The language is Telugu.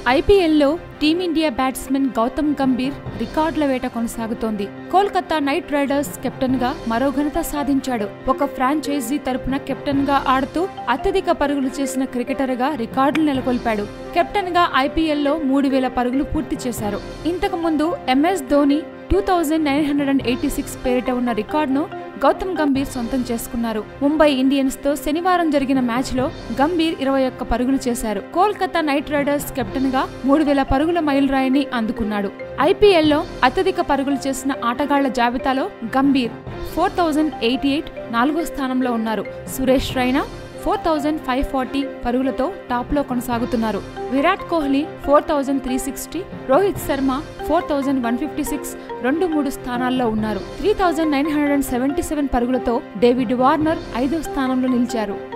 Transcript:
ఐపీఎల్లో టీమిండియా బ్యాట్స్మెన్ గౌతమ్ గంభీర్ రికార్డుల వేట కొనసాగుతోంది కోల్కతా నైట్ రైడర్స్ కెప్టెన్ గా మరో ఘనత సాధించాడు ఒక ఫ్రాంచైజీ తరపున కెప్టెన్ గా ఆడుతూ అత్యధిక పరుగులు చేసిన క్రికెటర్ గా రికార్డులు నెలకొల్పాడు కెప్టెన్ గా ఐపీఎల్లో మూడు వేల పరుగులు పూర్తి చేశారు ఇంతకు ముందు MS Dhoni two thousand nine hundred and eighty six పేరిట ఉన్న రికార్డును గౌతమ్ గంభీర్ సొంతం చేసుకున్నారు ముంబై ఇండియన్స్ తో శనివారం జరిగిన మ్యాచ్ లో గంభీర్ ఇరవై ఒక్క పరుగులు చేశారు కోల్కతా నైట్ రైడర్స్ కెప్టెన్ గా మూడు వేల పరుగుల మైలురాయిని అందుకున్నాడు ఐపీఎల్లో అత్యధిక పరుగులు చేసిన ఆటగాళ్ల జాబితాలో Gambhir four thousand eighty eight నాలుగో స్థానంలో ఉన్నారు Suresh Raina four thousand five forty పరుగులతో టాప్లో కొనసాగుతున్నారు Virat Kohli four thousand three sixty Rohit Sharma four thousand one fifty six రెండు మూడు స్థానాల్లో ఉన్నారు three thousand nine hundred and seventy seven పరుగులతో డేవిడ్ వార్నర్ ఐదో స్థానంలో నిలిచారు